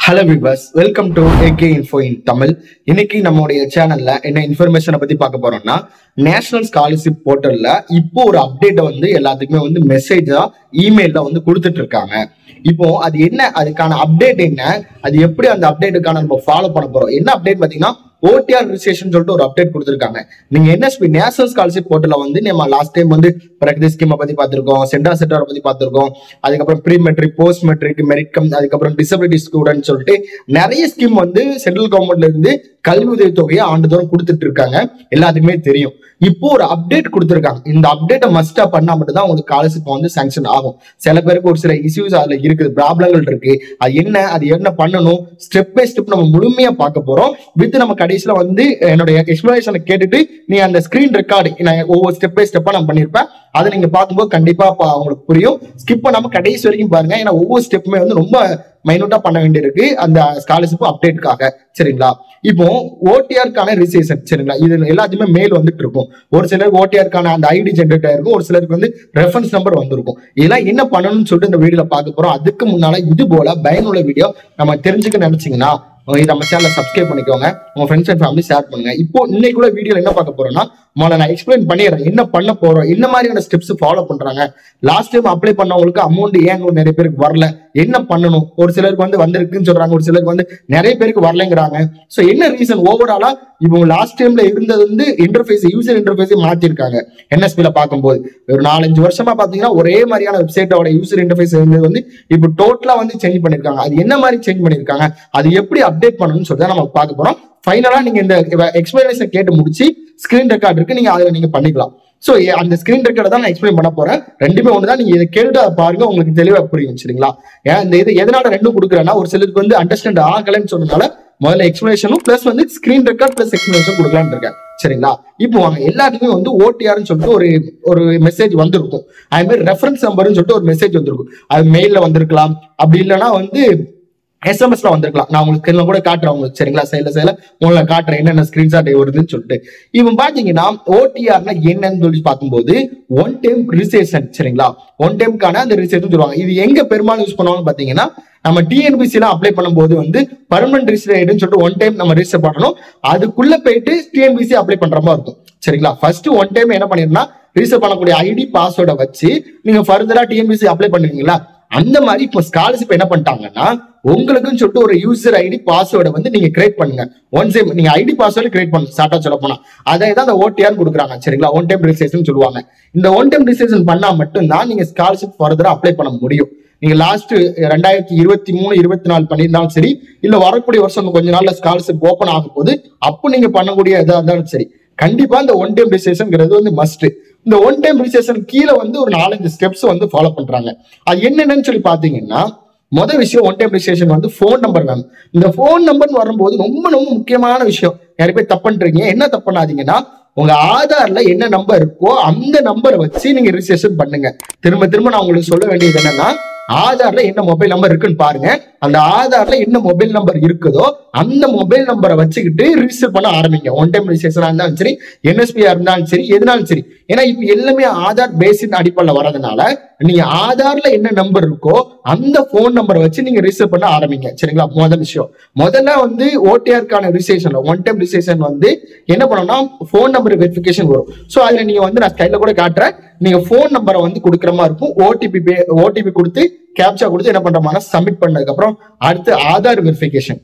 hello viewers welcome to AK info in Tamil இன்னைக்கு நம்மளுடைய சேனல்ல என்ன இன்ஃபர்மேஷனை பத்தி பார்க்க போறோம்னா நேஷனல் ஸ்காலர்ஷிப் போர்ட்டல்ல இப்போ ஒரு அப்டேட்டை வந்து எல்லாத்துக்குமே வந்து மெசேஜா இமெயில்ல வந்து கொடுத்துட்டு இருக்காங்க இப்போ அது என்ன அதுக்கான அப்டேட் என்ன அது எப்படி அந்த அப்டேட்டுக்கான நம்ம ஃபாலோ பண்ண போறோம் என்ன அப்டேட் பாத்தீங்கன்னா ஓடிஆர் ரிஜிஸ்ட்ரேஷன் சொல்லிட்டு ஒரு அப்டேட் கொடுத்துருக்காங்க நீங்க என்எஸ்பி நேஷனல் ஸ்காலர்ஷிப் போர்ட்டல வந்து நம்ம லாஸ்ட் டைம் வந்து பிரகதி ஸ்கீமை பத்தி பார்த்திருக்கோம் சென்டா சென்டாரை பத்தி பார்த்திருக்கோம் அதுக்கப்புறம் pre matric post matric merit cum அதுக்கப்புறம் டிசபிலிட்டி ஸ்டூடெண்ட் சொல்லிட்டு நிறைய ஸ்கீம் வந்து சென்ட்ரல் கவர்மெண்ட்ல இருந்து கல்வி உதவி தொகையை ஆண்டுதோறும் கொடுத்துட்டு இருக்காங்க எல்லாத்துக்குமே தெரியும் இப்போ ஒரு அப்டேட் கொடுத்துருக்காங்க இந்த அப்டேட்டை மஸ்டா பண்ணா மட்டும்தான் உங்களுக்கு ஸ்காலர்ஷிப் வந்து சாங்ஷன் ஆகும் சில பேருக்கு ஒரு சில இஷ்யூஸ் அதுல இருக்குது ப்ராப்ளங்கள் இருக்கு அது என்ன அது என்ன பண்ணணும் ஸ்டெப் பை ஸ்டெப் நம்ம முழுமையா பார்க்க போறோம் வித் நம்ம கடைசியில வந்து என்னுடைய எக்ஸ்பிளனேஷனை கேட்டுட்டு நீ அந்த ஸ்கிரீன் ரெக்கார்டு நான் ஒவ்வொரு ஸ்டெப் பை ஸ்டெப்பா நான் பண்ணிருப்பேன் அதை நீங்க பார்க்கும்போது கண்டிப்பா பா- உங்களுக்கு புரியும் ஸ்கிப் பண்ணாம கடைசி வரைக்கும் பாருங்க ஏன்னா ஒவ்வொரு ஸ்டெப்புமே வந்து ரொம்ப மைனூட்டா பண்ண வேண்டியிருக்கு அந்த ஸ்காலர்ஷிப் அப்டேட்டுக்காக சரிங்களா இப்போ ஓடிஆருக்கான ரிசேஷன் சரிங்களா இது எல்லாத்தையுமே மெயில் வந்துட்டு இருக்கும் ஒரு சிலருக்கு ஓடிஆருக்கான அந்த ஐடி ஜென்ரேட் ஆயிருக்கும் ஒரு சிலருக்கு வந்து ரெஃபரன்ஸ் நம்பர் வந்திருக்கும் இதெல்லாம் என்ன பண்ணணும்னு சொல்லிட்டு இந்த வீடியோல பார்க்க போறோம் அதுக்கு முன்னால இது போல பயனுள்ள வீடியோ நம்ம தெரிஞ்சுக்க நினைச்சீங்கன்னா இது நம்ம சேனலை சப்ஸ்கிரைப் பண்ணிக்கோங்க உங்க ஃப்ரெண்ட்ஸ் அண்ட் ஃபேமிலி ஷேர் பண்ணுங்க இப்போ இன்னைக்குள்ள வீடியோல என்ன பார்க்க போறோம்னா முதல்ல நான் எக்ஸ்பிளைன் பண்ணிடுறேன் என்ன பண்ண போறோம் என்ன மாதிரியான ஸ்டெப்ஸ் ஃபாலோ பண்றாங்க லாஸ்ட் டைம் அப்ளை பண்ணவங்களுக்கு அமௌண்ட் ஏன் இன்னும் நிறைய பேருக்கு வரல என்ன பண்ணணும் ஒரு சிலருக்கு வந்து வந்திருக்குன்னு சொல்றாங்க ஒரு சிலருக்கு வந்து நிறைய பேருக்கு வரலைங்கிறாங்க சோ என்ன ரீசன் ஓவராலா இவங்க லாஸ்ட் டைம்ல இருந்தது வந்து இன்டர்ஃபேஸ் யூசர் இன்டர்ஃபேஸ் மாத்திருக்காங்க என்எஸ்பில பார்க்கும்போது ஒரு நாலஞ்சு வருஷமா பாத்தீங்கன்னா ஒரே மாதிரியான வெப்சைட்டோட யூசர் இன்டர்ஃபேஸ் இருந்தது வந்து இப்போ டோட்டலா வந்து சேஞ்ச் பண்ணிருக்காங்க அது என்ன மாதிரி சேஞ்ச் பண்ணிருக்காங்க அது எப்படி அப்டேட் பண்ணணும்னு சொல்லி தான் நம்ம பார்க்க போறோம் ஃபைனலா நீங்க இந்த எக்ஸ்பிளனேஷன் கேட்டு முடிச்சு ஸ்கிரீன் ரெக்கார்ட் இருக்கு நீங்க அதுல நீங்க பண்ணிக்கலாம் சோ அந்த ஸ்கிரீன் ரெக்கார்டை தான் நான் எக்ஸ்பிளைன் பண்ண போறேன் ரெண்டுமே ஒன்று தான் நீங்க இதை கேட்டுட்டு அதை பாருங்க உங்களுக்கு தெளிவா புரியும் சரிங்களா ஏன் இந்த இது எதனால ரெண்டும் கொடுக்குறேன்னா ஒரு சிலருக்கு வந்து அண்டர்ஸ்டாண்ட் ஆகலைன்னு சொன்னதுனால முதல்ல எக்ஸ்பிளேஷனும் பிளஸ் வந்து ஸ்கிரீன் ரெக்கார்ட் பிளஸ் எக்ஸ்பிளேஷன் கொடுக்கலான்னு இருக்கேன் சரிங்களா இப்போ வாங்க எல்லாத்துக்குமே வந்து ஓடிஆர்னு சொல்லிட்டு ஒரு ஒரு மெசேஜ் வந்திருக்கும் அது மாதிரி ரெஃபரன்ஸ் நம்பர்னு சொல்லிட்டு ஒரு மெசேஜ் வந்திருக்கும் அது மெயில்ல வந்திருக்கலாம் அப்படி இல்லைன்னா வந்து எஸ்எம்எஸ்ல வந்திருக்கலாம் நான் உங்களுக்கு ஸ்கிரீன்ல கூட காட்டுறேன் உங்களுக்கு சரிங்களா சைட்ல சைட்ல உங்களுக்கு காட்டுறேன் என்னென்ன ஸ்கிரீன்ஷாட் வருதுன்னு சொல்லிட்டு இவன் பாத்தீங்கன்னா ஓடிஆர்னா என்னன்னு சொல்லி பார்க்கும்போது ஒன் டைம் ரிசேஷன் சரிங்களா ஒன் டைம்க்கான அந்த ரிசேஷன் சொல்லுவாங்க இது எங்க பெரும்பாலும் யூஸ் பண்ணுவாங்க பாத்தீங்கன்னா நம்ம டிஎன்பிசி எல்லாம் அப்ளை பண்ணும்போது வந்து பர்மனன்ட் ரிஜிஸ்டர் சொல்லிட்டு ஒன் டைம் நம்ம ரிஜிஸ்டர் பண்ணணும் அதுக்குள்ள போயிட்டு டிஎன்பிசி அப்ளை பண்ற மாதிரி இருக்கும் சரிங்களா ஃபர்ஸ்ட் ஒன் டைம் என்ன பண்ணிருந்தா ரிஜிஸ்டர் பண்ணக்கூடிய ஐடி பாஸ்வேர்டை வச்சு நீங்க ஃபர்தரா டிஎன்பிசி அப்ளை பண்ணுவீங்களா அந்த மாதிரி இப்போ ஸ்காலர்ஷிப் என்ன பண்ணிட்டாங்கன்னா உங்களுக்குன்னு சொல்லிட்டு ஒரு யூசர் ஐடி பாஸ்வேர்டை வந்து நீங்க கிரியேட் பண்ணுங்க ஒன் டைம் நீங்க ஐடி பாஸ்வேர்டு கிரியேட் பண்ணுங்க ஸ்டார்டா சொல்ல போனா அதை தான் அந்த ஓடிஆர் கொடுக்குறாங்க சரிங்களா ஒன் டைம் ரிஜிஸ்ட்ரேஷன் சொல்லுவாங்க இந்த ஒன் டைம் ரிஜிஸ்ட்ரேஷன் பண்ணா மட்டும்தான் நீங்க ஸ்காலர்ஷிப் ஃபர்தரா அப்ளை பண்ண முடியும் நீங்க லாஸ்ட் ரெண்டாயிரத்தி இருபத்தி மூணு இருபத்தி நாலு பண்ணியிருந்தாலும் சரி இல்ல வரக்கூடிய வருஷம் இன்னும் கொஞ்ச நாள்ல ஸ்காலர்ஷிப் ஓப்பன் ஆகும் போது அப்போ நீங்க பண்ணக்கூடிய இதா இருந்தாலும் சரி கண்டிப்பா இந்த ஒன் டைம் ரிஜிஸ்ட்ரேஷன்ங்கிறது வந்து மஸ்ட் இந்த ஒன் டைம் ரிஜிஸ்ட்ரேஷன் கீழே வந்து ஒரு நாலஞ்சு ஸ்டெப்ஸ் வந்து ஃபாலோ பண்றாங்க அது என்னென்னு சொல்லி பாத்தீங்கன்னா முதல் விஷயம் ஒன் டைம் ரிஜிஸ்ட்ரேஷன் வந்து ஃபோன் நம்பர் வேணும் இந்த ஃபோன் நம்பர்னு வரும்போது ரொம்ப ரொம்ப முக்கியமான விஷயம் நிறைய பேர் தப்பு பண்றீங்க என்ன தப்பு பண்ணாதீங்கன்னா உங்க ஆதார்ல என்ன நம்பர் இருக்கோ அந்த நம்பரை வச்சு நீங்க ரிஜிஸ்ட்ரேஷன் பண்ணுங்க திரும்ப திரும்ப நான் உங்களுக்கு சொல்ல வேண்டியது என்னன்னா ஆதார்ல என்ன மொபைல் நம்பர் இருக்குன்னு பாருங்க அந்த ஆதார்ல என்ன மொபைல் நம்பர் இருக்குதோ அந்த மொபைல் நம்பரை வச்சுக்கிட்டு ரிஜிஸ்டர் பண்ண ஆரம்பிங்க ஒன் டைம் ரிஜிஸ்ட்ரேஷனா இருந்தாலும் சரி என்எஸ்பியா இருந்தாலும் சரி எதுனாலும் சரி ஏன்னா இப்ப எல்லாமே ஆதார் பேசின் அடிப்படையில் வரதுனால நீங்க ஆதார்ல என்ன நம்பர் இருக்கோ அந்த போன் நம்பரை வச்சு நீங்க ரிஜிஸ்டர் பண்ண ஆரம்பிங்க சரிங்களா முதல் விஷயம் முதல்ல வந்து ஓடிஆருக்கான ரிஜிஸ்ட்ரேஷன் ஒன் டைம் ரிஜிஸ்ட்ரேஷன் வந்து என்ன பண்ணணும்னா போன் நம்பர் வெரிஃபிகேஷன் வரும் ஸோ அதுல நீங்க வந்து நான் கையில கூட காட்டுறேன் நீங்க போன் நம்பரை வந்து கொடுக்குற மாதிரி இருக்கும் ஓடிபி ஓடிபி கொடுத்து கேப்சா கொடுத்து என்ன பண்ற மாதிரி சப்மிட் பண்ணதுக்கு அப்புறம் அடுத்து ஆதார் வெரிஃபிகேஷன்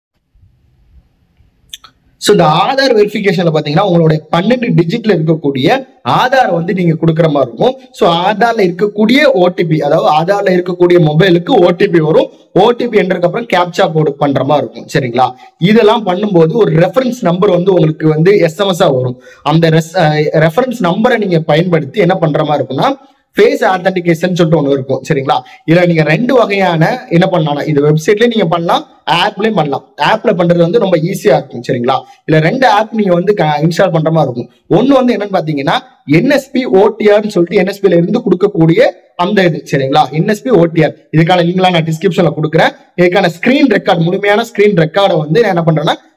ஸோ இந்த ஆதார் வெரிஃபிகேஷன்ல பாத்தீங்கன்னா உங்களுடைய பன்னெண்டு டிஜிட்ல இருக்கக்கூடிய ஆதார் வந்து நீங்க கொடுக்குற மாதிரி இருக்கும் ஸோ ஆதார்ல இருக்கக்கூடிய ஓடிபி அதாவது ஆதார்ல இருக்கக்கூடிய மொபைலுக்கு ஓடிபி வரும் ஓடிபி என்றதுக்கு அப்புறம் கேப்சா கோடு பண்ற மாதிரி இருக்கும் சரிங்களா இதெல்லாம் பண்ணும்போது ஒரு ரெஃபரன்ஸ் நம்பர் வந்து உங்களுக்கு வந்து எஸ்எம்எஸ்ஆ வரும் அந்த ரெஃபரன்ஸ் நம்பரை நீங்க பயன்படுத்தி என்ன பண்ற மாதிரி இருக்கும்னா ஃபேஸ் ஆத்தன்டிகேஷன் சொல்லிட்டு ஒன்று இருக்கும் சரிங்களா இதுல நீங்க ரெண்டு வகையான என்ன பண்ணலாம் இது வெப்சைட்லயே நீங்க பண்ணலாம் ஆப்லயும் பண்ணலாம் ஆப்ல பண்றது வந்து ரொம்ப ஈஸியா இருக்கும் சரிங்களா இதுல ரெண்டு ஆப் நீங்க வந்து இன்ஸ்டால் பண்ற மாதிரி இருக்கும் ஒன்னு வந்து என்னன்னு பாத்தீங்கன்னா என்எஸ்பி ஓடிஆர்னு சொல்லிட்டு என்எஸ்பில இருந்து கொடுக்கக்கூடிய அந்த இது சரிங்களா என்எஸ்பி ஓடிஆர் இதுக்கான லிங்க்லாம் நான் டிஸ்கிரிப்ஷன்ல கொடுக்குறேன் இதுக்கான ஸ்கிரீன் ரெக்கார்ட் முழுமையான ஸ்கிரீன் ரெக்கார்டை வந்து நான் என்ன பண்றேன்னா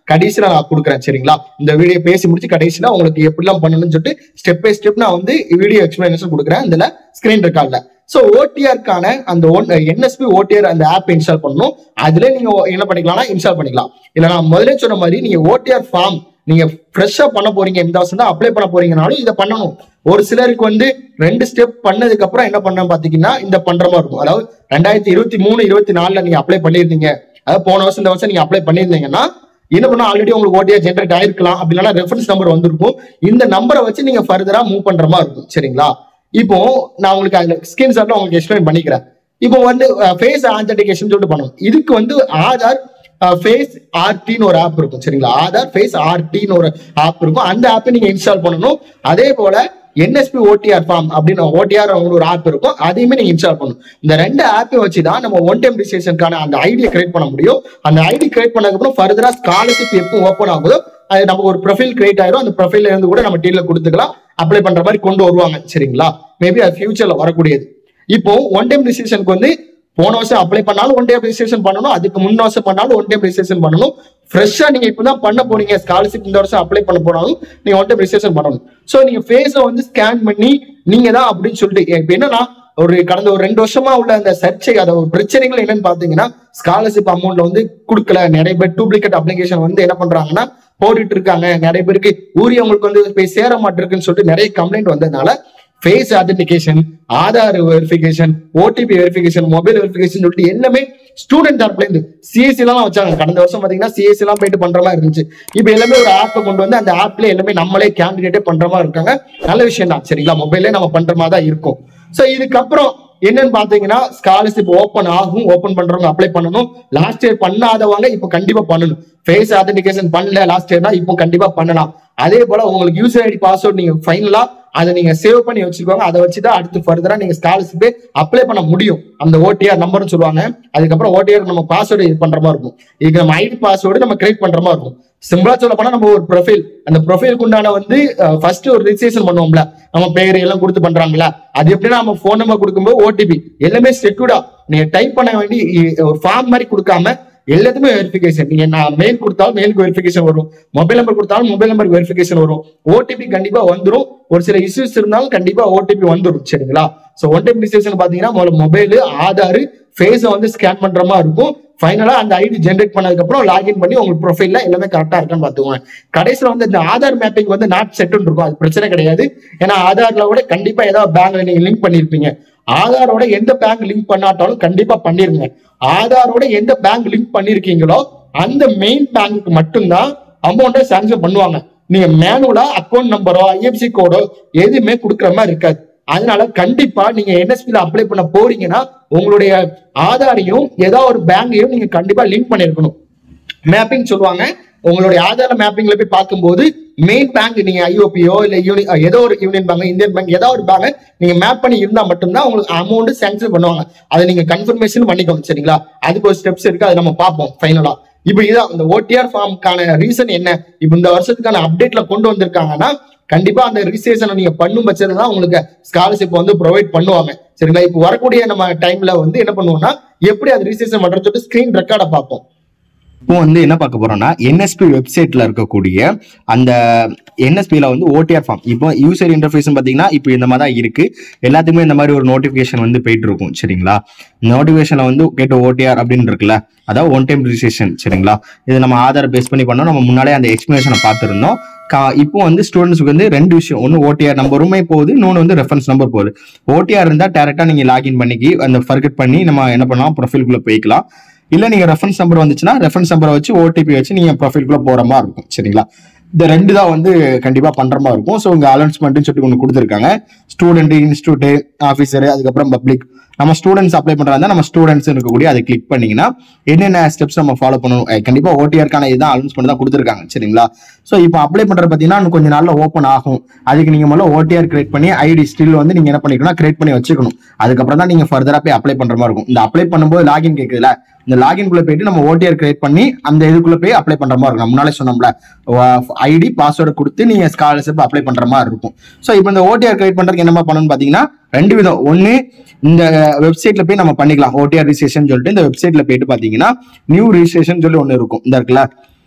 கடைசியில நான் கொடுக்குறேன் சரிங்களா இந்த வீடியோ பேசி முடிச்சு கடைசியில உங்களுக்கு எப்படிலாம் பண்ணணும்னு சொல்லிட்டு ஸ்டெப் பை ஸ்டெப் நான் வந்து வீடியோ எக்ஸ்பிளனேஷன் கொடுக்குறேன் இதுல ஸ்கிரீன் ரெக்கார்ட்ல ஸோ ஓடிஆருக்கான அந்த ஒன் என்எஸ்பி ஓடிஆர் அந்த ஆப் இன்ஸ்டால் பண்ணணும் அதுல நீங்க என்ன பண்ணிக்கலாம்னா இன்ஸ்டால் பண்ணிக்கலாம் இல்ல நான் முதல்ல சொன்ன மாதிரி நீங்க ஓடிஆர் ஃபார்ம் நீங்க ஃப்ரெஷ்ஷா பண்ண போறீங்க இந்த வருஷம் தான் அப்ளை பண்ண போறீங்கனாலும் இதை பண்ணணும் ஒரு சிலருக்கு வந்து ரெண்டு ஸ்டெப் பண்ணதுக்கு அப்புறம் என்ன பண்ண பாத்தீங்கன்னா இந்த பண்ற மாதிரி இருக்கும் அதாவது ரெண்டாயிரத்தி இருபத்தி மூணு இருபத்தி நாலுல நீங்க அப்ளை பண்ணிருந்தீங்க அதாவது போன வருஷம் இந்த வருஷம் நீங்க அப்ளை பண்ணிருந்தீங்கன்னா என்ன பண்ணா ஆல்ரெடி உங்களுக்கு ஓடிஆர் ஜென்ரேட் ஆயிருக்கலாம் அப்படி இல்லைன்னா ரெஃபரன்ஸ் நம்பர் வந்திருக்கும் இந்த நம்பரை வச்சு நீங்க ஃபர்தரா மூவ் பண்ற மாதிரி இருக்கும் சரிங்களா இப்போ நான் உங்களுக்கு அதுல ஸ்கிரீன் ஷாட்ல உங்களுக்கு எக்ஸ்பிளைன் பண்ணிக்கிறேன் இப்போ வந்து ஃபேஸ் ஆத்தன்டிகேஷன் சொல்லிட்டு பண்ணணும் இதுக்கு வந்து ஆதார் ஃபேஸ் ஆர்டின்னு ஒரு ஆப் இருக்கும் சரிங்களா ஆதார் ஃபேஸ் ஆர்டின்னு ஒரு ஆப் இருக்கும் அந்த ஆப்பை நீங்க இன்ஸ்டால் பண்ணணும் அதே போல என்எஸ்பி ஓடிஆர் ஃபார்ம் அப்படின்னு ஓடிஆர் ஒரு ஆப் இருக்கும் அதையுமே நீங்க இன்ஸ்டால் பண்ணணும் இந்த ரெண்டு ஆப்பையும் வச்சு தான் நம்ம ஒன் டைம் ரிஜிஸ்ட்ரேஷனுக்கான அந்த ஐடியை கிரியேட் பண்ண முடியும் அந்த ஐடி கிரியேட் பண்ணதுக்கப்புறம் ஃபர்தரா ஸ்காலர்ஷிப் எப்போ ஓப்பன் ஆகுதோ அது நமக்கு ஒரு ப்ரொஃபைல் கிரியேட் ஆயிரும் அந்த ப்ரொஃபைல்ல இருந்து கூட நம்ம டீல கொடுத்துக்கலாம் அப்ளை பண்ற மாதிரி கொண்டு வருவாங்க சரிங்களா மேபி அது ஃபியூச்சர்ல வரக்கூடியது இப்போ ஒன் டைம் ரிஜிஸ்ட்ரேஷனுக்கு வந்து போன வருஷம் அப்ளை பண்ணாலும் ஒன் டைம் ரிஜிஸ்ட்ரேஷன் பண்ணணும் அதுக்கு முன் வருஷம் பண்ணாலும் ஒன் டைம் ரிஜிஸ்ட்ரேஷன் பண்ணணும் ஃப்ரெஷ்ஷா நீங்க இப்பதான் பண்ண போறீங்க ஸ்காலர்ஷிப் இந்த வருஷம் அப்ளை பண்ண போனாலும் நீங்க ஒன் டைம் ரிஜிஸ்ட்ரேஷன் பண்ணணும் சோ நீங்க ஃபேஸை வந்து ஸ்கேன் பண்ணி நீங்க தான் அப்படின்னு சொல்லிட்டு இப்ப என்னன்னா ஒரு கடந்த ஒரு ரெண்டு வருஷமா உள்ள அந்த சர்ச்சை அத ஒரு பிரச்சனைகள் என்னன்னு பாத்தீங்கன்னா ஸ்காலர்ஷிப் அமௌண்ட்ல வந்து கொடுக்கல நிறைய பேர் டூப்ளிகேட் அப்ளிகேஷன் வந்து என்ன பண்றாங்கன்னா போட்டுட்டு இருக்காங்க நிறைய பேருக்கு ஊரியவங்களுக்கு வந்து போய் சேர மாட்டிருக்குன்னு சொல்லிட்டு நிறைய கம்ப்ளைண்ட் வந்ததுனால face authentication Aadhaar verification OTP verification mobile verification சொல்லிட்டு எல்லாமே ஸ்டூடெண்ட் தரப்புல இருந்து சிஎஸ்சி எல்லாம் வச்சாங்க கடந்த வருஷம் பாத்தீங்கன்னா சிஎஸ்சி எல்லாம் போயிட்டு பண்ற மாதிரி இருந்துச்சு இப்போ எல்லாமே ஒரு ஆப்பை கொண்டு வந்து அந்த ஆப்ல எல்லாமே நம்மளே கேண்டிடேட்டே பண்ற மாதிரி இருக்காங்க நல்ல விஷயம் தான் சரிங்களா மொபைல்லே நம்ம பண்ற மாதிரி தான் இருக்கும் ஸோ இதுக்கப்புறம் என்னன்னு பாத்தீங்கன்னா ஸ்காலர்ஷிப் ஓப்பன் ஆகும் ஓப்பன் பண்றவங்க அப்ளை பண்ணணும் லாஸ்ட் இயர் பண்ணாதவங்க இப்போ கண்டிப்பா பண்ணணும் ஃபேஸ் ஆத்தன்டிகேஷன் பண்ணல லாஸ்ட் இயர்னா இப்போ கண்டிப்பா பண்ணலாம் அதே போல உங்களுக்கு யூசர் ஐடி பாஸ்வேர்ட் நீங்க ஃபைனலா அதை நீங்க சேவ் பண்ணி வச்சுக்கோங்க அதை வச்சு தான் அடுத்து ஃபர்தரா நீங்க ஸ்காலர்ஷிப் அப்ளை பண்ண முடியும் அந்த ஓடிஆர் நம்பர்னு சொல்லுவாங்க அதுக்கப்புறம் ஓடிஆர் நம்ம பாஸ்வேர்டு இது பண்ற மாதிரி இருக்கும் இதுக்கு நம்ம ஐடி பாஸ்வேர்டு நம்ம கிரியேட் பண்ற மாதிரி இருக்கும் சிம்பிளா சொல்ல போனா நம்ம ஒரு ப்ரொஃபைல் அந்த ப்ரொஃபைலுக்கு உண்டான வந்து ஃபர்ஸ்ட் ஒரு ரிஜிஸ்ட்ரேஷன் பண்ணுவோம்ல நம்ம பேர் எல்லாம் கொடுத்து பண்றாங்களா அது எப்படின்னா நம்ம ஃபோன் நம்பர் கொடுக்கும்போது ஓடிபி எல்லாமே செக்யூர்டா நீங்க டைப் பண்ண வேண்டி இ- ஒரு ஃபார்ம் மாதிரி கொடுக்காம எல்லாத்துமே வெரிஃபிகேஷன் நீங்க நான் மெயில் கொடுத்தாலும் மெயிலுக்கு வெரிஃபிகேஷன் வரும் மொபைல் நம்பர் கொடுத்தாலும் மொபைல் நம்பருக்கு வெரிஃபிகேஷன் வரும் ஓடிபி கண்டிப்பா வந்துரும் ஒரு சில இஷ்யூஸ் இருந்தாலும் கண்டிப்பா ஓடிபி வந்துரும் சரிங்களா சோ ஒன் டைம் ரிஜிஸ்ட்ரேஷன் பாத்தீங்கன்னா முதல்ல மொபைல் ஆதார் ஃபேஸை வந்து ஸ்கேன் பண்ற மாதிரி இருக்கும் ஃபைனலா அந்த ஐடி ஜென்ரேட் பண்ணதுக்கு அப்புறம் லாகின் பண்ணி உங்களுக்கு ப்ரொஃபைல்ல எல்லாமே கரெக்டா இருக்கான்னு பாத்துக்கோங்க கடைசியில வந்து இந்த ஆதார் மேப்பிங் வந்து நாட் செட்னு இருக்கும் அது பிரச்சனை கிடையாது ஏன்னா ஆதார்ல கூட கண்டிப்பா ஏதாவது பேங்க்ல நீங்க லிங்க் பண்ணிருப்பீங்க ஆதாரோட எந்த பேங்க் லிங்க் பண்ணாட்டாலும் கண்டிப்பா பண்ணிருங்க ஆதாரோட எந்த பேங்க் லிங்க் பண்ணிருக்கீங்களோ அந்த மெயின் பேங்க்கு மட்டும்தான் அமௌண்ட்டை சாங்ஷன் பண்ணுவாங்க நீங்க மேனுவலா அக்கௌண்ட் நம்பரோ ஐஎஃப்சி கோடோ எதுவுமே கொடுக்குற மாதிரி இருக்காது அதனால கண்டிப்பா நீங்க என்எஸ்பில அப்ளை பண்ண போறீங்கன்னா உங்களுடைய ஆதாரையும் ஏதோ ஒரு பேங்கையும் நீங்க கண்டிப்பா லிங்க் பண்ணிருக்கணும் மேப்பிங் சொல்லுவாங்க உங்களுடைய ஆதார மேப்பிங்ல போய் பார்க்கும்போது மெயின் பேங்க் நீங்க ஐஓபியோ இல்ல யூனி அஹ் ஏதோ ஒரு யூனியன் பேங்க் இந்தியன் பேங்க் ஏதோ ஒரு பேங்க் நீங்க மேப் பண்ணி இருந்தா மட்டும்தான் உங்களுக்கு அமௌண்ட் சாங்ஷன் பண்ணுவாங்க அதை நீங்க கன்ஃபர்மேஷன் பண்ணிக்கணும் சரிங்களா அதுக்கு ஒரு ஸ்டெப்ஸ் இருக்கு அதை நம்ம பார்ப்போம் ஃபைனலா இப்போ இதான் இந்த ஓடிஆர் ஃபார்முக்கான ரீசன் என்ன இப்போ இந்த வருஷத்துக்கான அப்டேட்ல கொண்டு வந்திருக்காங்கன்னா கண்டிப்பா அந்த ரிஜிஸ்ட்ரேஷனை நீங்க பண்ணும் பட்சத்துல தான் உங்களுக்கு ஸ்காலர்ஷிப் வந்து ப்ரொவைட் பண்ணுவாங்க சரிங்களா இப்போ வரக்கூடிய நம்ம டைம்ல வந்து என்ன பண்ணுவோம்னா எப்படி அது ரிஜிஸ்ட்ரேஷன் பண்றது சொல்லிட்டு ஸ்கிரீன் ரெக்கார்டை பார்ப்போம் இப்போ வந்து என்ன பார்க்க போறோம்னா என்எஸ்பி வெப்சைட்ல இருக்கக்கூடிய அந்த என்எஸ்பியில் வந்து ஓடிஆர் ஃபார்ம் இப்போ யூசர் இன்டர்ஃபேஸ் பார்த்தீங்கன்னா இப்போ இந்த மாதிரி தான் இருக்கு எல்லாத்துக்குமே இந்த மாதிரி ஒரு நோட்டிஃபிகேஷன் வந்து போயிட்டு இருக்கும் சரிங்களா நோட்டிஃபிகேஷன்ல வந்து கேட்ட ஓடிஆர் அப்படின்னு இருக்குல்ல அதாவது ஒன் டைம் ரிஜிஸ்ட்ரேஷன் சரிங்களா இது நம்ம ஆதார் பேஸ் பண்ணி பண்ணோம் நம்ம முன்னாலே அந்த எக்ஸ்பிளேஷனை பார்த்துருந்தோம் கா- இப்போ வந்து ஸ்டூடெண்ட்ஸ்க்கு வந்து ரெண்டு விஷயம் ஒன்று ஓடிஆர் நம்பருமே போகுது இன்னொன்று வந்து ரெஃபரன்ஸ் நம்பர் போகுது ஓடிஆர் இருந்தால் டேரெக்டாக நீங்கள் லாகின் பண்ணிக்கி அந்த ஃபர்கட் பண்ணி நம்ம என்ன பண்ணலாம் ப்ரொஃபைல்குள்ளே போய்க்கலாம் இல்ல நீங்க ரெஃபரன்ஸ் நம்பர் வந்துச்சுன்னா ரெஃபரன்ஸ் நம்பரை வச்சு ஓடிபி வச்சு நீங்க ப்ரொஃபைல்குள்ள போற மாதிரி இருக்கும் சரிங்களா இந்த ரெண்டு தான் வந்து கண்டிப்பா பண்ற மாதிரி இருக்கும் ஸோ உங்க அலௌன்ஸ்மெண்ட்னு சொல்லிட்டு ஒன்று கொடுத்துருக்காங்க ஸ்டூடெண்ட் இன்ஸ்டியூட் ஆஃபீஸர் அதுக்கப்புறம் பப்ளிக் நம்ம ஸ்டூடெண்ட்ஸ் அப்ளை பண்றாங்க நம்ம ஸ்டூடெண்ட்ஸ் இருக்கக்கூடிய அதை கிளிக் பண்ணீங்கன்னா என்னென்ன ஸ்டெப்ஸ் நம்ம ஃபாலோ பண்ணணும் அஹ் கண்டிப்பா ஓடிஆருக்கான இதுதான் அலௌன்ஸ்மெண்ட் தான் கொடுத்துருக்காங்க சரிங்களா ஸோ இப்போ அப்ளை பண்றது பார்த்தீங்கன்னா இன்னும் கொஞ்சம் நாள்ல ஓப்பன் ஆகும் அதுக்கு நீங்க முதல்ல ஓடிஆர் கிரியேட் பண்ணி ஐடி ஸ்டில் வந்து நீங்க என்ன பண்ணிக்கணும் கிரியேட் பண்ணி வச்சுக்கணும் அதுக்கப்புறம் தான் நீங்க ஃபர்தரா போய் அப்ளை பண்ற மாதிரி இருக்கும் இந்த அப்ளை பண்ணும்போது லாகின் கேக்குதுல இந்த லாகின் குள்ள போயிட்டு நம்ம ஓடிஆர் கிரியேட் பண்ணி அந்த இதுக்குள்ள போய் அப்ளை பண்ற மாதிரி இருக்கும் நான் முன்னாலே சொன்னோம்ல ஐடி பாஸ்வேர்டு கொடுத்து நீங்க ஸ்காலர்ஷிப் அப்ளை பண்ற மாதிரி இருக்கும் ஸோ இப்போ இந்த ஓடிஆர் கிரியேட் பண்றதுக்கு என்ன பண்ணணும்னு பாத்தீங்கன்னா ரெண்டு விதம் ஒன்னு இந்த வெப்சைட்ல போய் நம்ம பண்ணிக்கலாம் ஓடிஆர் ரிஜிஸ்ட்ரேஷன் சொல்லிட்டு இந்த வெப்சைட்ல போயிட்டு பாத்தீங்கன்னா நியூ ரிஜிஸ்ட்ரேஷன் சொல்லி ஒன்று இருக்கும் இந்த இருக்குல்ல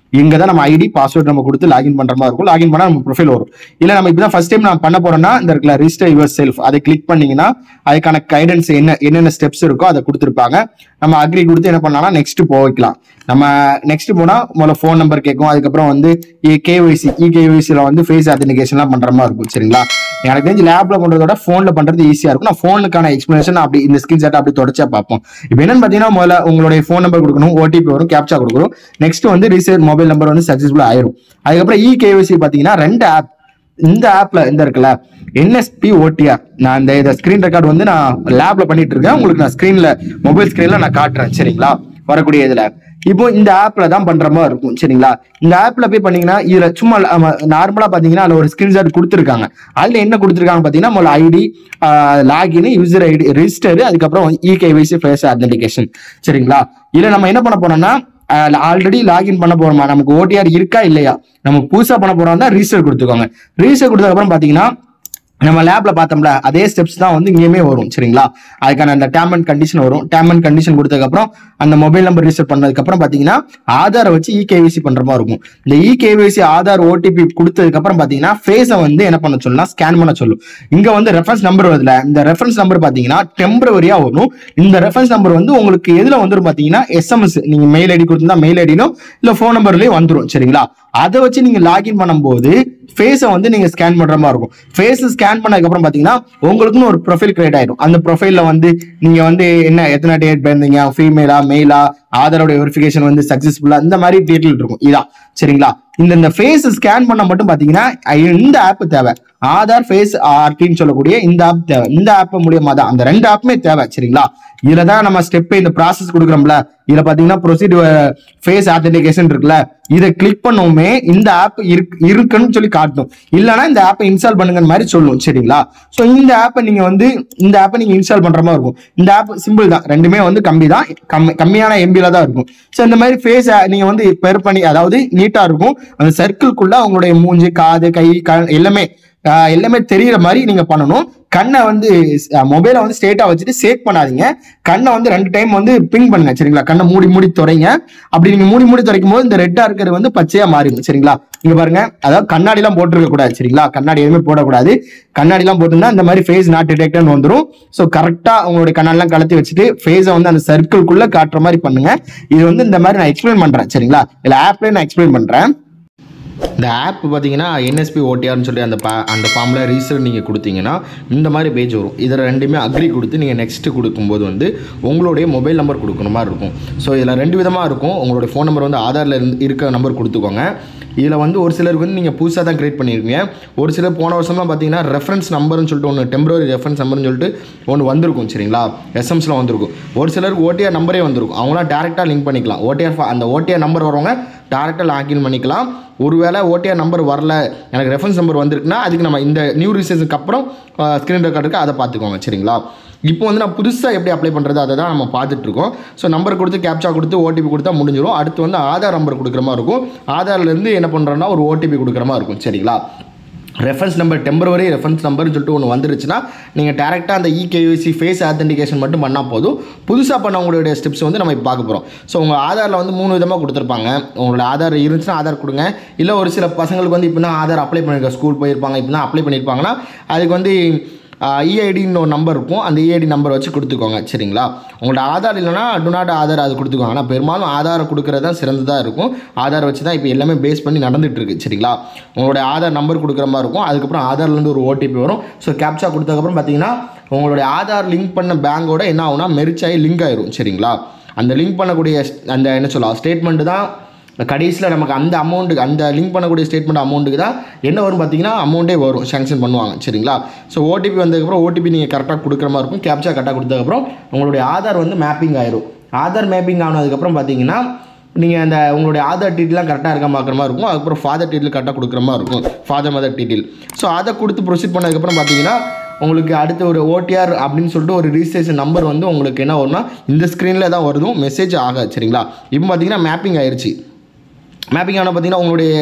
இங்க தான் நம்ம ஐடி பாஸ்வேர்ட் நம்ம கொடுத்து லாகின் பண்ற மாதிரி இருக்கும் லாகின் பண்ணா நம்ம ப்ரொஃபைல் வரும் இல்ல நம்ம இப்பதான் ஃபர்ஸ்ட் டைம் நான் பண்ண போறோம்னா இந்த இருக்குல்ல ரிஜிஸ்டர் யுவர் செல்ஃப் அதை கிளிக் பண்ணீங்கன்னா அதுக்கான கைடன்ஸ் என்ன என்னென்ன ஸ்டெப்ஸ் இருக்கோ அதை கொடுத்துருப்பாங்க நம்ம அக்ரி கொடுத்து என்ன பண்ணலாம்னா நெக்ஸ்ட் போய்க்கலாம் நம்ம நெக்ஸ்ட் போனா முதல்ல ஃபோன் நம்பர் கேட்கும் அதுக்கப்புறம் வந்து கேஒய்சி இகேஒய்சியில் வந்து ஃபேஸ் ஆத்தன்டிகேஷன்லாம் பண்ற மாதிரி இருக்கும் சரிங்களா எனக்கு தெரிஞ்சு லேப்ல பண்றதோட போன்ல பண்றது ஈஸியா இருக்கும் நான் போனுக்கான எக்ஸ்பிளேஷன் அப்படி இந்த ஸ்கிரீன்ஷாட் அப்படி தொடர்ச்சியா பார்ப்போம் இப்போ என்னன்னு பாத்தீங்கன்னா முதல்ல உங்களுடைய ஃபோன் நம்பர் கொடுக்கணும் ஓடிபி வரும் கேப்சா கொடுக்கணும் நெக்ஸ்ட் வந்து ரீசேட் மொபைல் நம்பர் வந்து சக்சஸ்ஃபுல் ஆயிரும் அதுக்கப்புறம் இ கேஒய்சி பாத்தீங்கன்னா ரெண்டு ஆப் இந்த ஆப்ல இந்த இருக்குல்ல என்எஸ்பி ஓடிஆர் நான் இந்த இதை ஸ்கிரீன் ரெக்கார்ட் வந்து நான் லேப்ல பண்ணிட்டு இருக்கேன் உங்களுக்கு நான் ஸ்கிரீன்ல மொபைல் ஸ்கிரீன்ல நான் காட்டுறேன் சரிங்களா வரக்கூடிய இதுல இப்போ இந்த ஆப்ல தான் பண்ற மாதிரி இருக்கும் சரிங்களா இந்த ஆப்ல போய் பண்ணீங்கன்னா இதுல சும்மா நார்மலா பாத்தீங்கன்னா அதுல ஒரு ஸ்கிரீன்ஷாட் கொடுத்துருக்காங்க அதுல என்ன கொடுத்துருக்காங்க பாத்தீங்கன்னா முதல்ல ID login user ID register அதுக்கப்புறம் இகேவைசி ஃபேஸ் ஆத்தன்டிகேஷன் சரிங்களா இதுல நம்ம என்ன பண்ண போறோம்னா ஆல்ரெடி லாகின் பண்ண போறோமா நமக்கு ஓடிஆர் இருக்கா இல்லையா நம்ம புதுசா பண்ண போறோம் தான் ரீசர் கொடுத்துக்கோங்க ரீசர் கொடுத்ததுக்கு அப்புறம் பாத்தீங்கன்னா நம்ம லேப்ல பார்த்தோம்ல அதே ஸ்டெப்ஸ் தான் வந்து இங்கேயுமே வரும் சரிங்களா அதுக்கான அந்த டேம் அண்ட் கண்டிஷன் வரும் டேம் அண்ட் கண்டிஷன் கொடுத்ததுக்கப்புறம் அந்த மொபைல் நம்பர் ரிஜிஸ்டர் பண்ணதுக்கப்புறம் பார்த்தீங்கன்னா ஆதாரை வச்சு இகேவிசி பண்ற மாதிரி இருக்கும் இந்த இகேவிசி ஆதார் ஓடிபி கொடுத்ததுக்கப்புறம் பார்த்தீங்கன்னா ஃபேஸை வந்து என்ன பண்ண சொல்லலாம் ஸ்கேன் பண்ண சொல்லும் இங்க வந்து ரெஃபரன்ஸ் நம்பர் வருதுல இந்த ரெஃபரன்ஸ் நம்பர் பார்த்தீங்கன்னா டெம்பரவரியா வரும் இந்த ரெஃபரன்ஸ் நம்பர் வந்து உங்களுக்கு எதுல வந்துரும் பார்த்தீங்கன்னா எஸ்எம்எஸ் நீங்க மெயில் ஐடி கொடுத்திருந்தா மெயில் ஐடினோ இல்ல ஃபோன் நம்பர்லயும் வந்துரும் சரிங்களா அதை வச்சு நீங்க லாகின் பண்ணும்போது ஃபேஸை வந்து நீங்க ஸ்கேன் பண்ற மாதிரி இருக்கும் ஃபேஸ் ஸ்கேன் பண்ணதுக்கு அப்புறம் பாத்தீங்கன்னா உங்களுக்குன்னு ஒரு ப்ரொஃபைல் கிரியேட் ஆயிடும் அந்த ப்ரொஃபைல்ல வந்து நீங்க வந்து என்ன எத்தனை டேட் பிறந்தீங்க ஃபீமேலா மெயிலா ஆதாரோட வெரிஃபிகேஷன் வந்து சக்சஸ்ஃபுல்லா இந்த மாதிரி டீட்டெயில் இருக்கும் இதான் சரிங்களா இந்த இந்த ஃபேஸ் ஸ்கேன் பண்ண மட்டும் பாத்தீங்கன்னா இந்த ஆப் தேவை ஆதார் ஃபேஸ் ஆர்டின்னு சொல்லக்கூடிய இந்த ஆப் தேவை இந்த ஆப் மூலியமா தான் அந்த ரெண்டு ஆப்புமே தேவை சரிங்களா இதுல தான் நம்ம ஸ்டெப் இந்த ப்ராசஸ் கொடுக்குறோம்ல இதுல பாத்தீங்கன்னா ப்ரொசீட் ஃபேஸ் ஆத்தன்டிகேஷன் இருக்குல்ல இதை கிளிக் பண்ணவுமே இந்த ஆப் இருக்குன்னு சொல்லி காட்டும் இல்லைன்னா இந்த ஆப்பை இன்ஸ்டால் பண்ணுங்க மாதிரி சொல்லும் சரிங்களா ஸோ இந்த ஆப்பை நீங்க வந்து இந்த ஆப்பை நீங்க இன்ஸ்டால் பண்ற மாதிரி இருக்கும் இந்த ஆப் சிம்பிள் தான் ரெண்டுமே வந்து கம்மி தான் கம்மி கம்மியான எம்பில தான் இருக்கும் ஸோ இந்த மாதிரி ஃபேஸ் நீங்க வந்து பெர் பண்ணி அதாவது நீட்டா இருக்கும் அந்த சர்க்கிள்குள்ள உங்களுடைய மூஞ்சி காது கை கண் எல்லாமே ஆஹ் எல்லாமே தெரியற மாதிரி நீங்க பண்ணணும் கண்ணை வந்து மொபைலை வந்து ஸ்ட்ரெயிட்டா வச்சுட்டு சேக் பண்ணாதீங்க கண்ணை வந்து ரெண்டு டைம் வந்து பிங் பண்ணுங்க சரிங்களா கண்ணை மூடி மூடி துறைங்க அப்படி நீங்க மூடி மூடி துறைக்கும் போது இந்த ரெட்டா இருக்கிறது வந்து பச்சையா மாறிடும் சரிங்களா இங்க பாருங்க அதாவது கண்ணாடி எல்லாம் போட்டுருக்க கூடாது சரிங்களா கண்ணாடி எதுவுமே போடக்கூடாது கண்ணாடி எல்லாம் போட்டிருந்தா இந்த மாதிரி ஃபேஸ் நாட் டிடெக்டர்னு வந்துரும் ஸோ கரெக்டா உங்களுடைய கண்ணாடி எல்லாம் கலத்தி வச்சுட்டு ஃபேஸை வந்து அந்த சர்க்கிள்குள்ள காட்டுற மாதிரி பண்ணுங்க இது வந்து இந்த மாதிரி நான் எக்ஸ்பிளைன் பண்றேன் சரிங்களா இல்ல ஆப்ல நான் எக்ஸ்பிளைன் பண்றேன் இந்த ஆப் பார்த்தீங்கன்னா என்எஸ்பி ஓடிஆர்னு சொல்லி அந்த பா அந்த ஃபார்மில் ரீசர் நீங்கள் கொடுத்தீங்கன்னா இந்த மாதிரி பேஜ் வரும் இதில் ரெண்டுமே அக்ரி கொடுத்து நீங்கள் நெக்ஸ்ட்டு கொடுக்கும்போது வந்து உங்களுடைய மொபைல் நம்பர் கொடுக்குற மாதிரி இருக்கும் ஸோ இதில் ரெண்டு விதமாக இருக்கும் உங்களுடைய ஃபோன் நம்பர் வந்து ஆதாரில் இருந்து இருக்க நம்பர் கொடுத்துக்கோங்க இதில் வந்து ஒரு சிலருக்கு வந்து நீங்கள் புதுசாக தான் கிரியேட் பண்ணியிருக்கீங்க ஒரு சிலர் போன வருஷம்லாம் பார்த்தீங்கன்னா ரெஃபரன்ஸ் நம்பர்னு சொல்லிட்டு ஒன்று டெம்பரரி ரெஃபரன்ஸ் நம்பர்னு சொல்லிட்டு ஒன்று வந்திருக்கும் சரிங்களா எஸ்எம்ஸில் வந்திருக்கும் ஒரு சிலருக்கு ஓடிஆர் நம்பரே வந்திருக்கும் அவங்களாம் டேரெக்டாக லிங்க் பண்ணிக்கலாம் ஓடிஆர் அந்த ஓடிஆர் நம்பர் வரவங்க டேரெக்டாக லாகின் பண்ணிக்கலாம் ஒருவேளை ஓடிஆர் நம்பர் வரல எனக்கு ரெஃபரன்ஸ் நம்பர் வந்திருக்குன்னா அதுக்கு நம்ம இந்த நியூ ரிசர்ச்சுக்கு அப்புறம் ஸ்க்ரீன் ரெக்கார்ட் இருக்குது அதை பார்த்துக்கோங்க சரிங்களா இப்போ வந்து நான் புதுசாக எப்படி அப்ளை பண்ணுறது அதை தான் நம்ம பார்த்துட்டு இருக்கோம் ஸோ நம்பர் கொடுத்து கேப்சா கொடுத்து ஓடிபி கொடுத்தா முடிஞ்சிடும் அடுத்து வந்து ஆதார் நம்பர் கொடுக்குற மாதிரி இருக்கும் ஆதார்லேருந்து என்ன பண்ணுறோன்னா ஒரு ஓடிபி கொடுக்குற மாதிரி இருக்கும் சரிங்களா ரெஃபரன்ஸ் நம்பர் டெம்பரவரி ரெஃபரன்ஸ் நம்பர்னு சொல்லிட்டு ஒன்று வந்துருச்சுன்னா நீங்கள் டேரெக்டாக அந்த இகேயூசி ஃபேஸ் ஆத்தென்டிகேஷன் மட்டும் பண்ணால் போதும் புதுசாக பண்ணவங்களுடைய ஸ்டெப்ஸ் வந்து நம்ம இப்போ பார்க்க போகிறோம் ஸோ உங்கள் ஆதாரில் வந்து மூணு விதமாக கொடுத்துருப்பாங்க உங்களோட ஆதார் இருந்துச்சுன்னா ஆதார் கொடுங்க இல்லை ஒரு சில பசங்களுக்கு வந்து இப்போ தான் ஆதார் அப்ளை பண்ணியிருக்க ஸ்கூல் போயிருப்பாங்க இப்போ தான் அப்ளை பண்ணியிருப்பாங்கன்னா அதுக்கு வந்து இஐடின்னு ஒரு நம்பர் இருக்கும் அந்த இஐடி நம்பர் வச்சு கொடுத்துக்கோங்க சரிங்களா உங்களோட ஆதார் இல்லைனா டு நாட் ஆதார் அது கொடுத்துக்கோங்க ஆனால் பெரும்பாலும் ஆதார் கொடுக்குறது தான் சிறந்ததாக இருக்கும் ஆதார் வச்சு தான் இப்போ எல்லாமே பேஸ் பண்ணி நடந்துட்டு இருக்கு சரிங்களா உங்களுடைய ஆதார் நம்பர் கொடுக்குற மாதிரி இருக்கும் அதுக்கப்புறம் ஆதார்லேருந்து ஒரு ஓடிபி வரும் ஸோ கேப்சா கொடுத்ததுக்கப்புறம் பார்த்தீங்கன்னா உங்களுடைய ஆதார் லிங்க் பண்ண பேங்கோட என்ன ஆகும்னா மெரிச் ஆகி லிங்க் ஆயிரும் சரிங்களா அந்த லிங்க் பண்ணக்கூடிய அந்த என்ன சொல்லலாம் ஸ்டேட்மெண்ட் தான் கடைசியில் நமக்கு அந்த அமௌண்ட்டுக்கு அந்த லிங்க் பண்ணக்கூடிய ஸ்டேட்மெண்ட் அமௌண்ட்டுக்கு தான் என்ன வரும் பார்த்தீங்கன்னா அமௌண்ட்டே வரும் சேங்ஷன் பண்ணுவாங்க சரிங்களா ஸோ ஓடிபி வந்ததுக்கப்புறம் ஓடிபி நீங்கள் கரெக்டாக கொடுக்குற மாதிரி இருக்கும் கேப்சா கரெக்டாக கொடுத்ததுக்கப்புறம் உங்களுடைய ஆதார் வந்து மேப்பிங் ஆயிரும் ஆதார் மேப்பிங் ஆனதுக்கப்புறம் பார்த்தீங்கன்னா நீங்கள் அந்த உங்களுடைய ஆதார் டீட்டெயிலாம் கரெக்டாக இருக்க பார்க்குற மாதிரி இருக்கும் அதுக்கப்புறம் ஃபாதர் டீட்டெயில் கரெக்டாக கொடுக்குற மாதிரி இருக்கும் ஃபாதர் மதர் டீட்டெயில் ஸோ அதை கொடுத்து ப்ரொசீட் பண்ணதுக்கப்புறம் பார்த்தீங்கன்னா உங்களுக்கு அடுத்து ஒரு ஓடிஆர் அப்படின்னு சொல்லிட்டு ஒரு ரிஜிஸ்ட்ரேஷன் நம்பர் வந்து உங்களுக்கு என்ன வரும்னா இந்த ஸ்க்ரீனில் தான் வருதும் மெசேஜ் ஆகாது சரிங்களா இப்போ பார்த்தீங்கன்னா மேப்பிங் ஆயிடுச்சு மேப்பிங் ஆனால் பார்த்தீங்கன்னா உங்களுடைய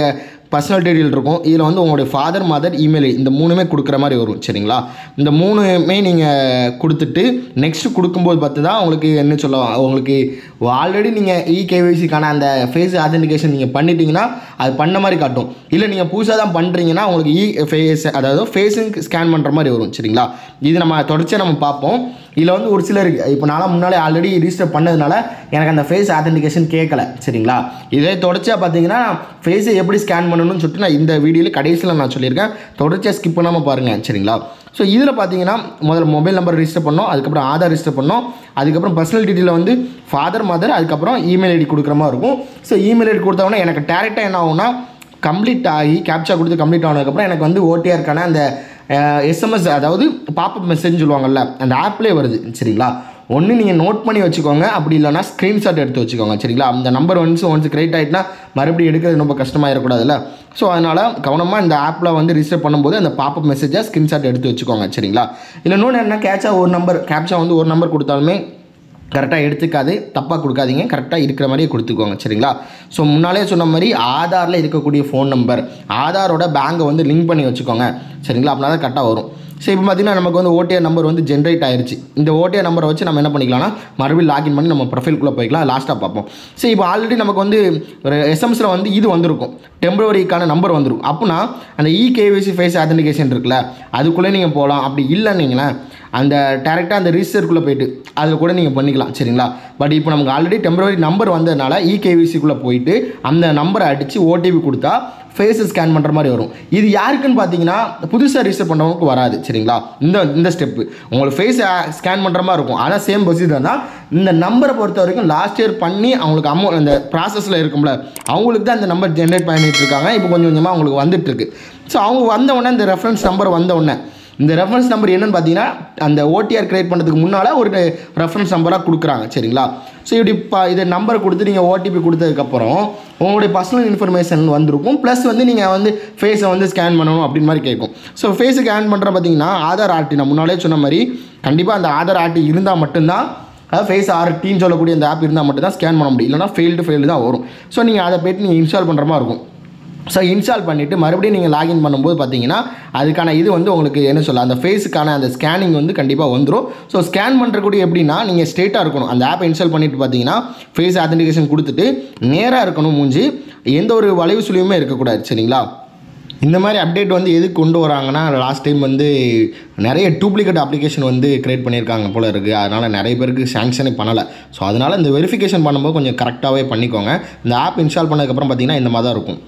பர்சனல் டீட்டெயில் இருக்கும் இதில் வந்து உங்களுடைய ஃபாதர் மதர் இமெயில் இந்த மூணுமே கொடுக்குற மாதிரி வரும் சரிங்களா இந்த மூணுமே நீங்கள் கொடுத்துட்டு நெக்ஸ்ட் கொடுக்கும்போது பார்த்து தான் உங்களுக்கு என்ன சொல்ல உங்களுக்கு ஆல்ரெடி நீங்கள் இகேவிசிக்கான அந்த ஃபேஸ் ஆத்தென்டிகேஷன் நீங்கள் பண்ணிட்டீங்கன்னா அது பண்ண மாதிரி காட்டும் இல்லை நீங்கள் புதுசாக தான் பண்ணுறீங்கன்னா உங்களுக்கு இ ஃபேஸ் அதாவது ஃபேஸிங் ஸ்கேன் பண்ணுற மாதிரி வரும் சரிங்களா இது நம்ம தொடர்ச்சியாக நம்ம பார்ப்போம் இதில் வந்து ஒரு சிலருக்கு இப்போ நான்லாம் முன்னாலே ஆல்ரெடி ரிஜிஸ்டர் பண்ணதுனால எனக்கு அந்த ஃபேஸ் ஆத்தென்டிகேஷன் கேட்கல சரிங்களா இதே தொடர்ச்சியாக பார்த்தீங்கன்னா ஃபேஸை எப்படி ஸ்கேன் பண்ணணும்னு சொல்லிட்டு நான் இந்த வீடியோவில் கடைசியில் நான் சொல்லியிருக்கேன் தொடர்ச்சியாக ஸ்கிப் பண்ணாமல் பாருங்கள் சரிங்களா ஸோ இதில் பார்த்தீங்கன்னா முதல்ல மொபைல் நம்பர் ரிஜிஸ்டர் பண்ணோம் அதுக்கப்புறம் ஆதார் ரிஜிஸ்டர் பண்ணோம் அதுக்கப்புறம் பர்சனல் டீட்டெயில் வந்து ஃபாதர் மதர் அதுக்கப்புறம் இமெயில் ஐடி கொடுக்குற மாதிரி இருக்கும் ஸோ இமெயில் ஐடி கொடுத்தவொடனே எனக்கு டேரெக்டாக என்ன ஆகும்னா கம்ப்ளீட் ஆகி கேப்சா கொடுத்து கம்ப்ளீட் ஆனதுக்கப்புறம் எனக்கு வந்து ஓடிஆருக்கான அந்த எஸ்எம்எஸ் அதாவது பாப்பப் மெசேஜ் சொல்லுவாங்கல்ல அந்த ஆப்லேயே வருது சரிங்களா ஒன்று நீங்கள் நோட் பண்ணி வச்சுக்கோங்க அப்படி இல்லைனா ஸ்க்ரீன்ஷாட் எடுத்து வச்சுக்கோங்க சரிங்களா அந்த நம்பர் ஒன்ஸ் ஒன்ஸ் கிரியேட் ஆகிட்டுனா மறுபடியும் எடுக்கிறது ரொம்ப கஷ்டமாயிடக்கூடாதுல்ல ஸோ அதனால் கவனமாக இந்த ஆப்பில் வந்து ரிஜிஸ்டர் பண்ணும்போது அந்த பாப்பப் மெசேஜை ஸ்க்ரீன்ஷாட் எடுத்து வச்சுக்கோங்க சரிங்களா இல்லை இன்னொன்று என்ன கேட்சா ஒரு நம்பர் கேப்சா வந்து ஒரு நம்பர் கொடுத்தாலுமே கரெக்டாக எடுத்துக்காது தப்பாக கொடுக்காதீங்க கரெக்டாக இருக்கிற மாதிரியே கொடுத்துக்கோங்க சரிங்களா ஸோ முன்னாலே சொன்ன மாதிரி ஆதாரில் இருக்கக்கூடிய ஃபோன் நம்பர் ஆதாரோட பேங்கை வந்து லிங்க் பண்ணி வச்சுக்கோங்க சரிங்களா அப்படின்னா தான் கரெக்டாக வரும் ஸோ இப்போ பார்த்தீங்கன்னா நமக்கு வந்து ஓடிஆர் நம்பர் வந்து ஜென்ரேட் ஆயிருச்சு இந்த ஓடிஆர் நம்பரை வச்சு நம்ம என்ன பண்ணிக்கலாம்னா மறுபடியும் லாகின் பண்ணி நம்ம ப்ரொஃபைல்குள்ளே போய்க்கலாம் லாஸ்ட்டாக பார்ப்போம் ஸோ இப்போ ஆல்ரெடி நமக்கு வந்து ஒரு எஸ்எம்ஸில் வந்து இது வந்திருக்கும் டெம்பரவரிக்கான நம்பர் வந்துடும் அப்படின்னா அந்த இகேவிசி ஃபேஸ் ஆத்தென்டிகேஷன் இருக்குல்ல அதுக்குள்ளே நீங்கள் போகலாம் அப்படி இல்லைன்னீங்களேன் அந்த டேரெக்டாக அந்த ரிஜிஸ்டருக்குள்ளே போயிட்டு அதில் கூட நீங்கள் பண்ணிக்கலாம் சரிங்களா பட் இப்போ நமக்கு ஆல்ரெடி டெம்பரரி நம்பர் வந்ததுனால இகேவிசிக்குள்ளே போயிட்டு அந்த நம்பரை அடித்து ஓடிபி கொடுத்தா ஃபேஸை ஸ்கேன் பண்ணுற மாதிரி வரும் இது யாருக்குன்னு பார்த்தீங்கன்னா புதுசாக ரிஜிஸ்டர் பண்ணுறவங்களுக்கு வராது சரிங்களா இந்த இந்த ஸ்டெப்பு உங்களுக்கு ஃபேஸ் ஸ்கேன் பண்ணுற மாதிரி இருக்கும் ஆனால் சேம் ப்ரொசீஜர் தான் இந்த நம்பரை பொறுத்த வரைக்கும் லாஸ்ட் இயர் பண்ணி அவங்களுக்கு அமௌண்ட் அந்த ப்ராசஸில் இருக்கும்ல அவங்களுக்கு தான் இந்த நம்பர் ஜென்ரேட் பண்ணிட்டு இருக்காங்க இப்போ கொஞ்சம் கொஞ்சமாக அவங்களுக்கு வந்துட்டு இருக்கு ஸோ அவங்க வந்த உடனே இந்த ரெஃபரன்ஸ் நம்பர் வந்த உடனே இந்த ரெஃபரன்ஸ் நம்பர் என்னன்னு பார்த்தீங்கன்னா அந்த ஓடிஆர் கிரியேட் பண்ணுறதுக்கு முன்னால் ஒரு ரெஃபரன்ஸ் நம்பராக கொடுக்குறாங்க சரிங்களா ஸோ இப்படி இப்போ இதை நம்பர் கொடுத்து நீங்கள் ஓடிபி கொடுத்ததுக்கப்புறம் உங்களுடைய பர்சனல் இன்ஃபர்மேஷன் வந்திருக்கும் ப்ளஸ் வந்து நீங்கள் வந்து ஃபேஸை வந்து ஸ்கேன் பண்ணணும் அப்படின்னு மாதிரி கேட்கும் ஸோ ஃபேஸை ஸ்கேன் பண்ணுற பார்த்தீங்கன்னா ஆதார் ஆர்டி நான் முன்னாலே சொன்ன மாதிரி கண்டிப்பாக அந்த ஆதார் ஆர்டி இருந்தால் மட்டும்தான் அதாவது ஃபேஸ் ஆர்டின்னு சொல்லக்கூடிய அந்த ஆப் இருந்தால் மட்டும் தான் ஸ்கேன் பண்ண முடியும் இல்லைனா ஃபெயில்டு ஃபெயில்டு தான் வரும் ஸோ நீங்கள் அதை போய்ட்டு நீங்கள் இன்ஸ்டால் பண்ணுற மாதிரி இருக்கும் ஸோ இன்ஸ்டால் பண்ணிவிட்டு மறுபடியும் நீங்கள் லாகின் பண்ணும்போது பார்த்தீங்கன்னா அதுக்கான இது வந்து உங்களுக்கு என்ன சொல்ல அந்த ஃபேஸுக்கான அந்த ஸ்கேனிங் வந்து கண்டிப்பாக வந்துடும் ஸோ ஸ்கேன் பண்ணுறக்கூடிய எப்படின்னா நீங்கள் ஸ்ட்ரெயிட்டாக இருக்கணும் அந்த ஆப்பை இன்ஸ்டால் பண்ணிட்டு பார்த்தீங்கன்னா ஃபேஸ் ஆத்தென்டிகேஷன் கொடுத்துட்டு நேராக இருக்கணும் மூஞ்சி எந்த ஒரு வளைவு சுழியுமே இருக்கக்கூடாது சரிங்களா இந்த மாதிரி அப்டேட் வந்து எதுக்கு கொண்டு வராங்கன்னா லாஸ்ட் டைம் வந்து நிறைய டூப்ளிகேட் அப்ளிகேஷன் வந்து கிரியேட் பண்ணியிருக்காங்க போல இருக்குது அதனால் நிறைய பேருக்கு சாங்ஷனே பண்ணலை ஸோ அதனால் இந்த வெரிஃபிகேஷன் பண்ணும்போது கொஞ்சம் கரெக்டாகவே பண்ணிக்கோங்க இந்த ஆப் இன்ஸ்டால் பண்ணதுக்கப்புறம் பார்த்தீங்கன்னா இந்த மாதிரி தான் இருக்கும்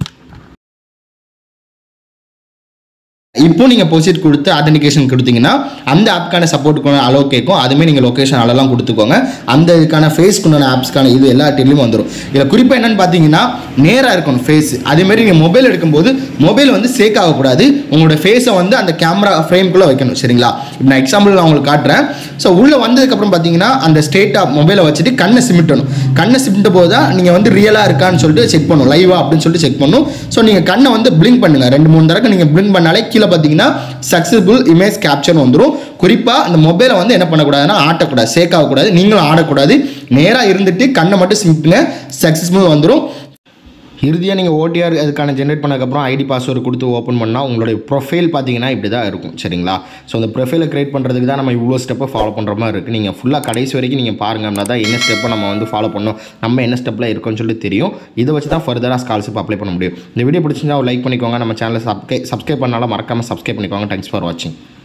இப்போ நீங்கள் பொசிட் கொடுத்து ஆத்தென்டிகேஷன் கொடுத்தீங்கன்னா அந்த ஆப்க்கான சப்போர்ட்டுக்கான அலோ கேட்கும் அதுமே நீங்கள் லொக்கேஷன் அளலாம் கொடுத்துக்கோங்க அந்த இதுக்கான ஃபேஸ்க்குண்டான ஆப்ஸ்க்கான இது எல்லா டீலையும் வந்துடும் இதில் குறிப்பாக என்னன்னு பார்த்தீங்கன்னா நேராக இருக்கணும் ஃபேஸ் அதேமாதிரி நீங்கள் மொபைல் எடுக்கும்போது மொபைல் வந்து சேக் ஆகக்கூடாது உங்களோட ஃபேஸை வந்து அந்த கேமரா ஃப்ரேம்குள்ளே வைக்கணும் சரிங்களா இப்போ நான் எக்ஸாம்பிள் நான் உங்களுக்கு காட்டுறேன் ஸோ உள்ளே வந்ததுக்கப்புறம் பார்த்தீங்கன்னா அந்த ஸ்டேட்டாக மொபைலை வச்சுட்டு கண்ணை சிமிட்டணும் கண்ணை சிமிட்ட போது தான் நீங்கள் வந்து ரியலாக இருக்கான்னு சொல்லிட்டு செக் பண்ணணும் லைவா அப்படின்னு சொல்லிட்டு செக் பண்ணணும் ஸோ நீங்கள் கண்ணை வந்து பிளிங்க் பண்ணுங்கள் ரெண்டு மூணு தடவை நீங்கள் பிளிங்க் பண்ணாலே கீழே பார்த்தீங்கன்னா சக்ஸஸ்ஃபுல் இமேஜ் கேப்சர்னு வந்துடும் குறிப்பாக அந்த மொபைலை வந்து என்ன பண்ணக்கூடாதுன்னா ஆட்டக்கூடாது சேக் ஆகக்கூடாது நீங்களும் ஆடக்கூடாது நேராக இருந்துட்டு கண்ணை மட்டும் சிமிட்டுங்க சக்ஸஸ்ஃபுல் வந்துடும் இறுதியாக நீங்கள் ஓடிஆர் அதுக்கான ஜென்ரேட் பண்ணதுக்கப்புறம் ஐடி பாஸ்வேர்டு கொடுத்து ஓப்பன் பண்ணால் உங்களுடைய ப்ரொஃபைல் பார்த்தீங்கன்னா இப்படி தான் இருக்கும் சரிங்களா ஸோ அந்த ப்ரொஃபைலை கிரியேட் பண்ணுறதுக்கு தான் நம்ம இவ்வளோ ஸ்டெப்பை ஃபாலோ பண்ணுற மாதிரி இருக்குது நீங்கள் ஃபுல்லாக கடைசி வரைக்கும் நீங்கள் பாருங்க அப்படின்னா தான் என்ன ஸ்டெப்பை நம்ம வந்து ஃபாலோ பண்ணணும் நம்ம என்ன ஸ்டெப்பில் இருக்கோம்னு சொல்லிட்டு தெரியும் இதை வச்சு தான் ஃபர்தராக ஸ்காலர்ஷிப் அப்ளை பண்ண முடியும் இந்த வீடியோ பிடிச்சிருந்தா லைக் பண்ணிக்கோங்க நம்ம சேனலை சப்ஸ்கிரை சப்ஸ்கிரைப் பண்ணாலும் மறக்காமல் சப்ஸ்கிரைப் பண்ணிக்கோங்க தேங்க்ஸ் ஃபார் வாட்சிங்